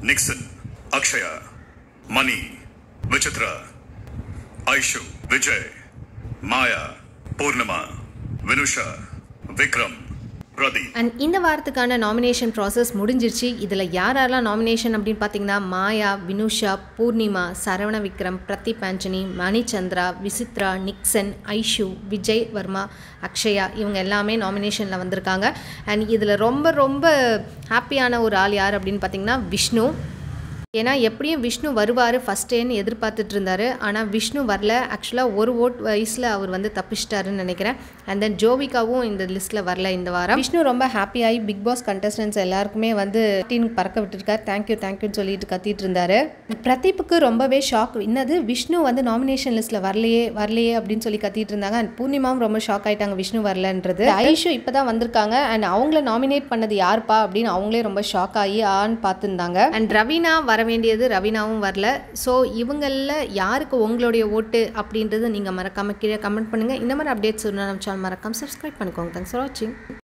Nixon Akshaya Mani Vichitra Aishu Vijay Maya Poornima Vinusha Vikram Pradeep and இந்த வாரத்துக்கான nomination process முடிஞ்சிருச்சு இதில் யார் யாரெல்லாம் நாமினேஷன் அப்படின்னு பார்த்தீங்கன்னா மாயா வினுஷா பூர்ணிமா சரவண விக்ரம் பிரதீப் ஆண்டனி மணிச்சந்திரா விசித்ரா நிக்சன் ஐஷு விஜய் வர்மா அக்ஷயா இவங்க எல்லாமே நாமினேஷனில் வந்திருக்காங்க அண்ட் இதில் ரொம்ப ரொம்ப ஹாப்பியான ஒரு ஆள் யார் அப்படின்னு பார்த்தீங்கன்னா விஷ்ணு ஏன்னா எப்படியும் விஷ்ணு வருவார் ஃபஸ்ட்டேன்னு எதிர்பார்த்துட்டு இருந்தாரு ஆனால் விஷ்ணு வரல ஆக்சுவலாக ஒரு ஓட் வயசில் அவர் வந்து தப்பிச்சிட்டாருன்னு நினைக்கிறேன் அண்ட் தென் ஜோவிகாவும் இந்த லிஸ்ட்டில் வரல இந்த வாரம் விஷ்ணு ரொம்ப ஹாப்பியாகி பிக் பாஸ் கண்டஸ்டன்ஸ் எல்லாருக்குமே வந்து டீன் பறக்க விட்டுருக்காரு தேங்க்யூ தேங்க்யூன்னு சொல்லிட்டு கத்திட்டு இருந்தாரு பிரதீப்புக்கு ரொம்பவே ஷாக் என்னது விஷ்ணு வந்து நாமினேஷன் லிஸ்ட்டில் வரலையே வரலையே அப்படின்னு சொல்லி கத்திட்டு இருந்தாங்க அண்ட் பூர்ணிமாவும் ரொம்ப ஷாக் ஆயிட்டாங்க விஷ்ணு வரலன்றது ஐஷு இப்போ தான் வந்திருக்காங்க அண்ட் அவங்கள நாமினேட் பண்ணது யாருப்பா அப்படின்னு அவங்களே ரொம்ப ஷாக் ஆகி ஆன்னு பார்த்துருந்தாங்க அண்ட் ரவீனா வர வேண்டியது ரவீனாவும் வரல ஸோ இவங்களில் யாருக்கு உங்களுடைய ஓட்டு அப்படின்றது நீங்கள் மறக்காம கீழே கமெண்ட் பண்ணுங்கள் இந்த மாதிரி அப்டேட்ஸ் நம்ம சேனல் மறக்காம சப்ஸ்கிரைப் பண்ணிக்கோங்க தேங்க்ஸ் ஃபார் வாட்சிங்